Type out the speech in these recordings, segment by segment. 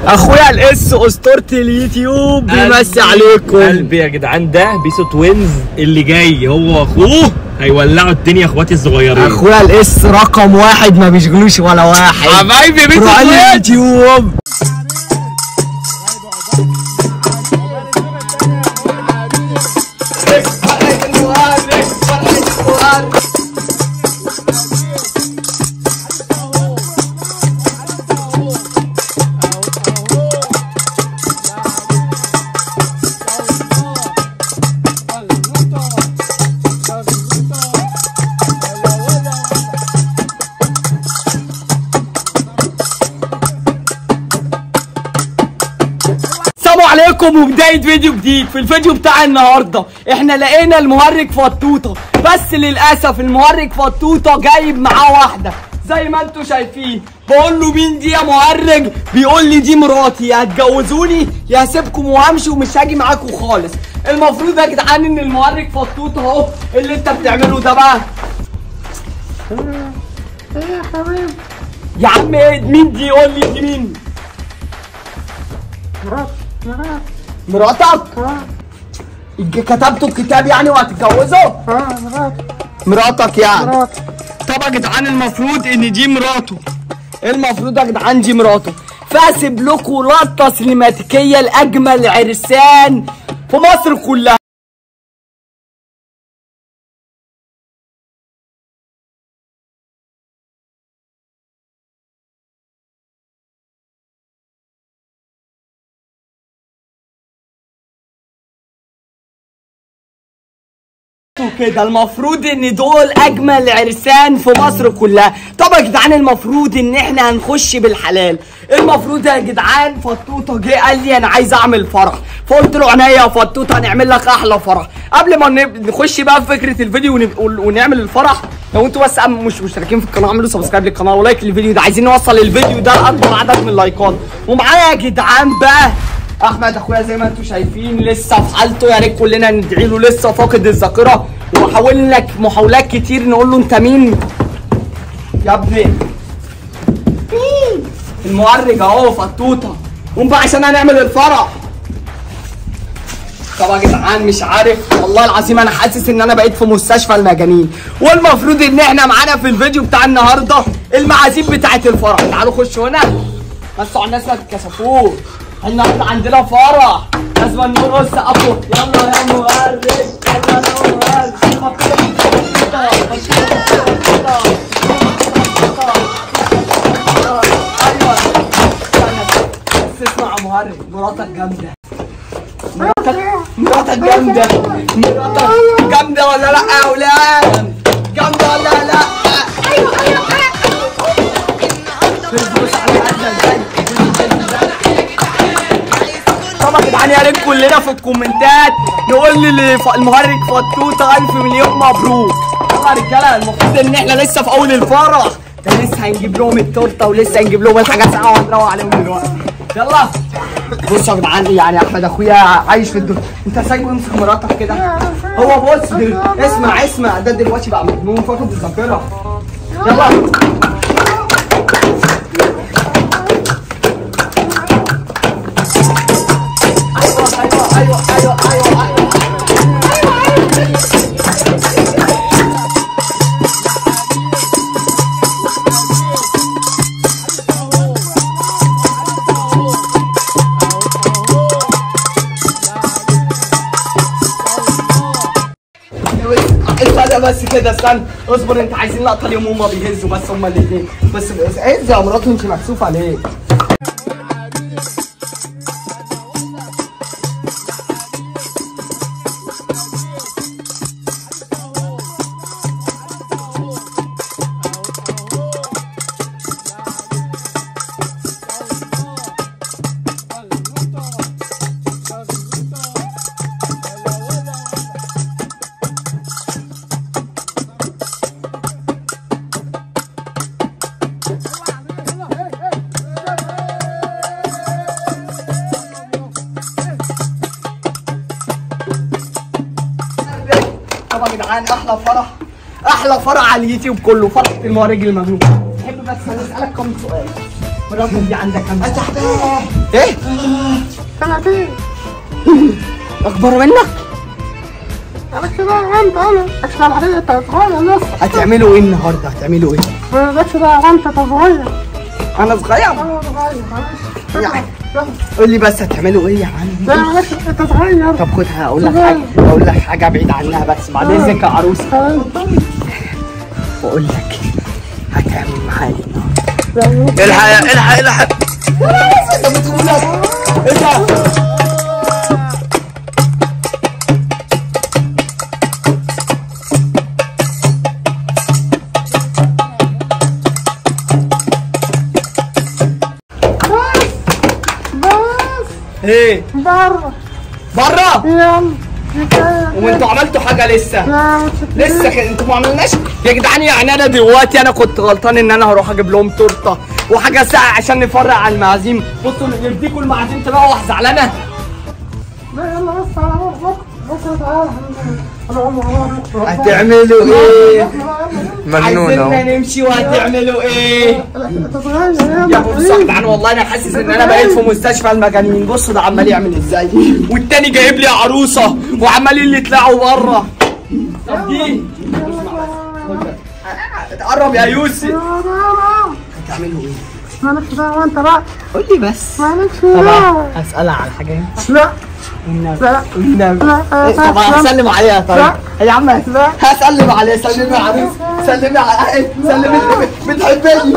اخويا الاس اسطوره اليوتيوب بيمسي عليكم قلبي يا جدعان ده بيسو توينز اللي جاي هو واخوه هيولعوا الدنيا اخواتي الصغيرين اخويا الاس رقم واحد ما بيشغلوش ولا واحد حبايبي بيسو روح توينز اليوتيوب السلام عليكم وبداية فيديو جديد في الفيديو بتاع النهاردة احنا لقينا المهرج فطوطة بس للأسف المهرج فطوطة جايب معاه واحدة زي ما انتوا شايفين بقول له مين دي يا مهرج بيقول لي دي مراتي يا هتجوزوني يا هسيبكم وهمشي ومش هاجي معاكم خالص المفروض يا جدعان ان المهرج فطوطة اهو اللي انت بتعمله ده بقى يا عم ايه مين دي قول لي دي مين مراتك؟ الج- كتبتوا الكتاب يعني وهتتجوزوا؟ مراتك يعني طب يا جدعان المفروض ان دي مراته المفروض يا جدعان دي مراته فاسيب لكم لقطه سينماتيكيه لاجمل عرسان في مصر كلها كده المفروض ان دول اجمل عرسان في مصر كلها طب يا جدعان المفروض ان احنا هنخش بالحلال المفروض يا جدعان فطوطه جه قال لي انا عايز اعمل فرح فقلت له عينيا يا فطوطه هنعمل لك احلى فرح قبل ما نب- نخش بقى في فكره الفيديو ونب- ون- ونعمل الفرح لو انتوا بس مش مشتركين في القناه اعملوا سبسكرايب للقناه ولايك للفيديو ده عايزين نوصل الفيديو ده لاكبر عدد من اللايكات ومعايا يا جدعان بقى احمد اخويا زي ما انتم شايفين لسه في حالته يا ريت كلنا ندعي له لسه فاقد الذاكره وحاولنا ك- محاولات كتير نقول له انت مين يا ابني مين المؤرج اهو فطوطه قوم بقى عشان هنعمل الفرح طبعا يا جدعان مش عارف والله العظيم انا حاسس ان انا بقيت في مستشفى المجانين والمفروض ان احنا معانا في الفيديو بتاع النهارده المعازيم بتاعت الفرح تعالوا خشوا هنا بس على الناس ما تتكسفوش النهارده عندنا فرح لازم نرقص سقفوا يلا يا مؤرج يلا يا مؤرج خطيطة، خطيطة، خطيطة، خطيطة. ايوه استنى بس اسمع يا مؤرج مراتك جامده مراتك مراتك جامده مراتك جامده ولا لا يا اولاد جامده ولا لا بص على قدنا ازاي طبعا يا جدعان يا ريت كلنا في الكومنتات نقول لي المهرج فطوطه الف مليون مبروك يلا يا رجاله المفروض ان احنا لسه في اول الفرح ده لسه هنجيب لهم التورته ولسه هنجيب لهم الحاجات ساعه وهنروق عليهم دلوقتي يلا بصوا يا جدعان يعني احمد اخويا عايش في الدنيا انت سايبه يمسك مراتك كده هو بص دل... اسمع اسمع ده دلوقتي بقى مجنون فاقد الذاكره يلا ايوه ايوه ايوه ايوه ايوه استنى بس كده استنى اصبر انت عايزين لقطه اليوم هما بيهزوا بس هما الاثنين بس بس هز يا مراته انت مكسوفه ليه؟ طبعا يا جدعان احلى فرح احلى فرح على اليوتيوب كله فرحه المهرج المجنون تحب بس اسالك كم سؤال مراتك دي عندك كم سنه؟ ايه سنتين اكبر منك مالكش دعوة انت انا مالكش دعوة بحاجة انت صغير لسه هتعملوا ايه النهارده هتعملوا ايه مالكش دعوة انت صغير انا صغير انا صغير معلش يعني قول لي بس هتعملوا ايه يا عم لا مالكش انت صغير طب خد هقول لك حاجه هقول لك حاجه بعيد عنها بس بعد اذنك يا عروسه واقول لك هتعمل معايا النهارده الحق الحق الحق انت بتخونك ايه ده بس ايه بره بره يلا كفاية وانتوا عملتوا حاجه لسه لا متشكرين لسه كده انتوا ما عملناش يا جدعان يعني انا دلوقتي انا كنت غلطان ان انا هروح اجيب لهم تورته وحاجه ساعه عشان نفرق على المعازيم بصوا يرضيكوا المعازيم تبقى زعلانه لا يلا بس على بكرة بكرة تعالى هتعملوا ايه مجنون عايزيننا اهو نمشي وهتعملوا ايه انت صغير يا يلا بصوا يا جدعان والله انا حاسس ان انا بقيت في مستشفى المجانين بصوا ده عمال يعمل ازاي والتاني جايب لي عروسه وعمالين يطلعوا بره طب دي اتقرب يا يوسف هتعملوا ايه مالكش دعوة انت بقى قول لي بس مالكش طبعا دعوة هسألها على حاجة لا والنبي لا والنبي لا إيه، طب هسلم عليها طيب لا. يا عم لا. هسلم عليها سلمي عليها سلمي عليها سلمي بتحبني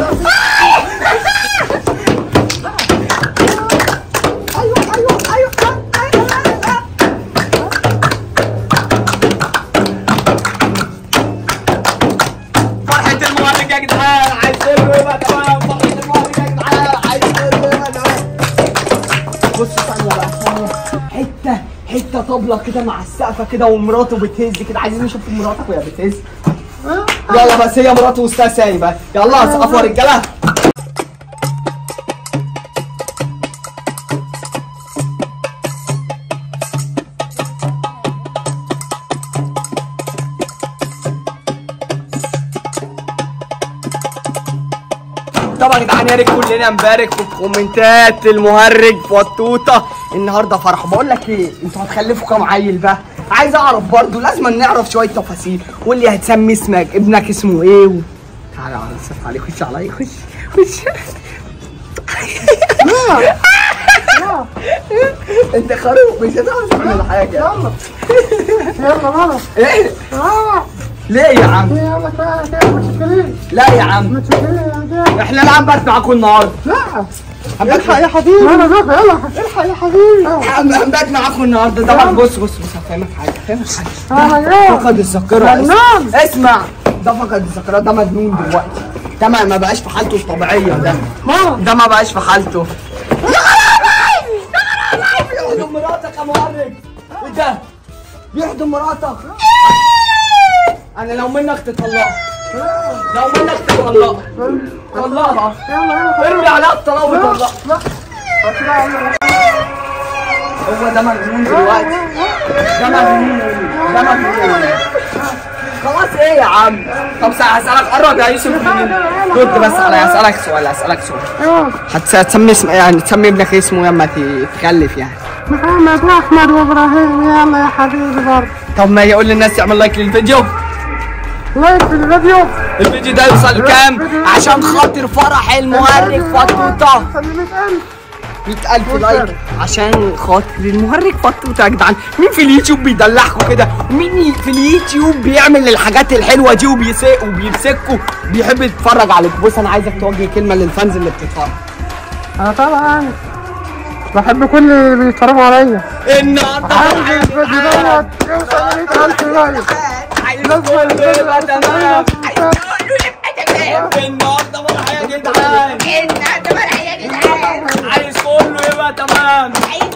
ايوه ايوه ايوه فرحة المهرج يا جدعان عايز له يبقى تمام فرحة المهرج يا جدعان عايز له يبقى تمام بصوا ثانية بقى ثانية حتة حتة طبلة كده مع السقفة كده ومراته بتهز كده عايزين نشوف مراتك وهي بتهز يلا بس هي مراته وسطها سايبة يلا سقفوا يا رجالة طبعا يا جدعان يا ريت كلنا نبارك في الكومنتات المهرج فطوطه النهارده فرح بقول لك ايه انتوا هتخلفوا كام عيل بقى عايز اعرف برضو لازم نعرف شويه تفاصيل قول لي هتسمي اسمك ابنك اسمه ايه و... تعالى على الصف عليك خش عليا خش خش انت خروف مش هتعرف تعمل حاجه يلا يلا ماما ايه لا ليه يا عم يلا كفاية كده متشكرين لا يا عم متشكرين يا جدع احنا نلعب بس معاكم النهارده لا الحق يا حبيبي انا بقى يلا الحق يا حبيبي هنبات معاكم النهارده طبعا بص بص بص هفهمك حاجه هفهمك حاجه انا يلا فقد الذاكره مجنون. اسمع ده فقد الذاكره ده مجنون دلوقتي ده ما ما بقاش في حالته الطبيعيه ده ماما ده ما بقاش في حالته بيحضن مراتك يا مهرج وده بيحضن مراتك انا لو منك تطلقها لو منك تطلقها طلقها يلا يلا ارمي عليها الطلاق وطلقها لا هو ده مجنون دلوقتي ده مجنون ده مجنون خلاص ايه يا عم طب سا- هسألك قرب يا يوسف رد بس على هسألك سؤال هسألك سؤال يلا هتس- هتسمي اسم يعني تسمي ابنك اسمه لما تخلف يعني محمد واحمد وابراهيم يلا يا حبيبي برضه طب ما يقول للناس تعمل لايك للفيديو لايك في الفيديو الفيديو ده يوصل كام عشان خاطر فرح المهرج فطوطه سلمت ألف 100000 لايك عشان خاطر المهرج فطوطه يا جدعان مين في اليوتيوب بيدلعكوا كده مين في اليوتيوب بيعمل الحاجات الحلوه دي وبيسق وبيمسكوا بيحب يتفرج عليك بص انا عايزك توجه كلمه للفانز اللي بتتفرج أنا طبعا بحب كل اللي بيتفرجوا عليا النهارده عايز فرح يا الفيديو جدعان. دوت يوصل 100000 لايك عايز كله يبقى تمام النهارده فرح يا جدعان عايز كله يبقى تمام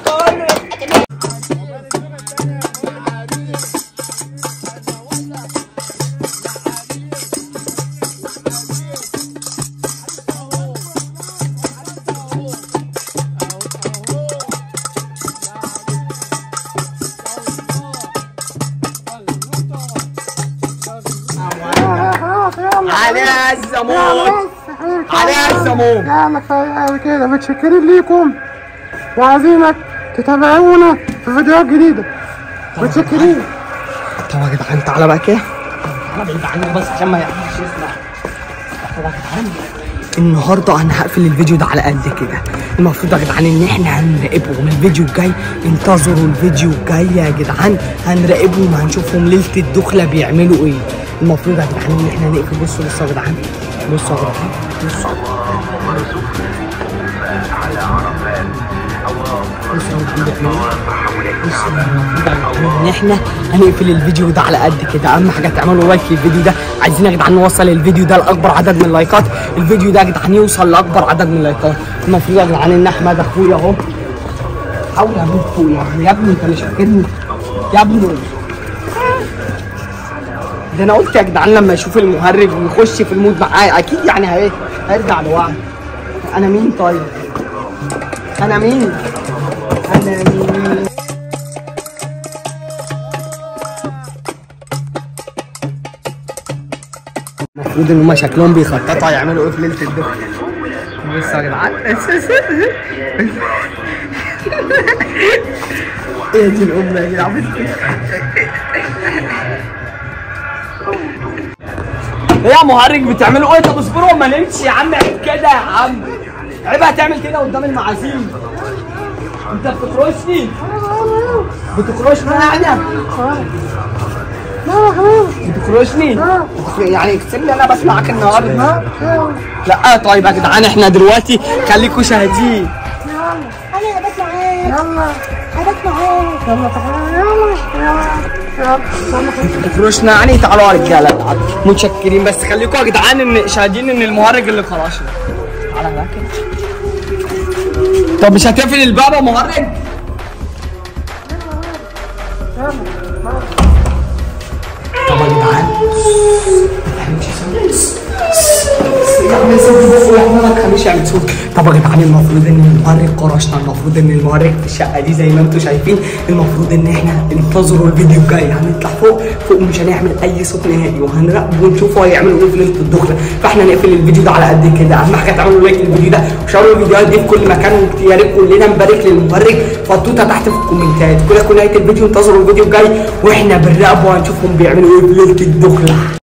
خلاص يلا عليها الزمون يلا بس يا حبيبي عليها الزمون يلا كفايه قوي كده متشكرين ليكم وعايزينك تتابعونا في فيديوهات جديدة متشكرين طب يا جدعان تعالى بقى كده تعالى بعيد عني بس عشان ما يعرفش يسمع طب يا جدعان النهارده انا هقفل الفيديو ده على قد كده المفروض يا جدعان ان احنا هنراقبهم الفيديو الجاي انتظروا الفيديو الجاي يا جدعان هنراقبهم هنشوفهم ليله الدخله بيعملوا ايه المفروض يا جدعان ان احنا نقفل بصوا بصوا يا جدعان بصوا يا جدعان بصوا بصوا يا جدعان بيعملوا إيه. بصوا المفروض يا جدعان ان احنا هنقفل الفيديو ده على قد كده اهم حاجه تعملوا لايك للفيديو ده عايزين يا جدعان نوصل الفيديو ده لاكبر عدد من اللايكات الفيديو ده يا جدعان يوصل لاكبر عدد من اللايكات المفروض يا جدعان ان احمد اخويا اهو حاول اعمل فوق يا ابني يا ابني انت مش فاكرني يا ابني ده انا قلت يا جدعان لما يشوف المهرج ويخش في المود معايا اكيد يعني هي هيرجع لوعي انا مين طيب انا مين انا مين المفروض ان هم شكلهم بيخططوا هيعملوا ايه في ليله الدخل بصوا يا جدعان ايه دي الام يا جدعان ايه يا مهرج بتعملوا ايه طب اصبروا ما نمشي يا عم عيب كده يا عم عيب هتعمل كده قدام المعازيم انت بتكرشني بتكرشني يعني بتكرشني يعني كسبني انا بسمعك النهارده لا طيب يا جدعان احنا دلوقتي خليكوا شاهدين انا هبات معاك يلا هبات معاك يلا تعالى يلا يلا يلا بتكرشنا يعني تعالوا يا رجاله متشكرين بس خليكوا يا جدعان ان شاهدين ان المهرج اللي خرجنا تعالى بقى كده طب مش هتقفل الباب يا مهرج طب يا جدعان خليش يعمل صوت طب يا جدعان المفروض ان المهرج قرشنا المفروض ان المهرج في الشقه دي زي ما انتم شايفين المفروض ان احنا انتظروا الفيديو الجاي هنطلع فوق فوق مش هنعمل اي صوت نهائي وهنراقب ونشوفوا هيعملوا ايه في ليله الدخله فاحنا نقفل الفيديو ده على قد كده اهم حاجه تعملوا لايك للفيديو ده وشاركوا الفيديوهات دي في كل مكان ويا ريت كلنا نبارك للمهرج فطوطه تحت في الكومنتات كده كل نهايه الفيديو انتظروا الفيديو الجاي واحنا بنراقب وهنشوفهم بيعملوا ايه في ليله الدخله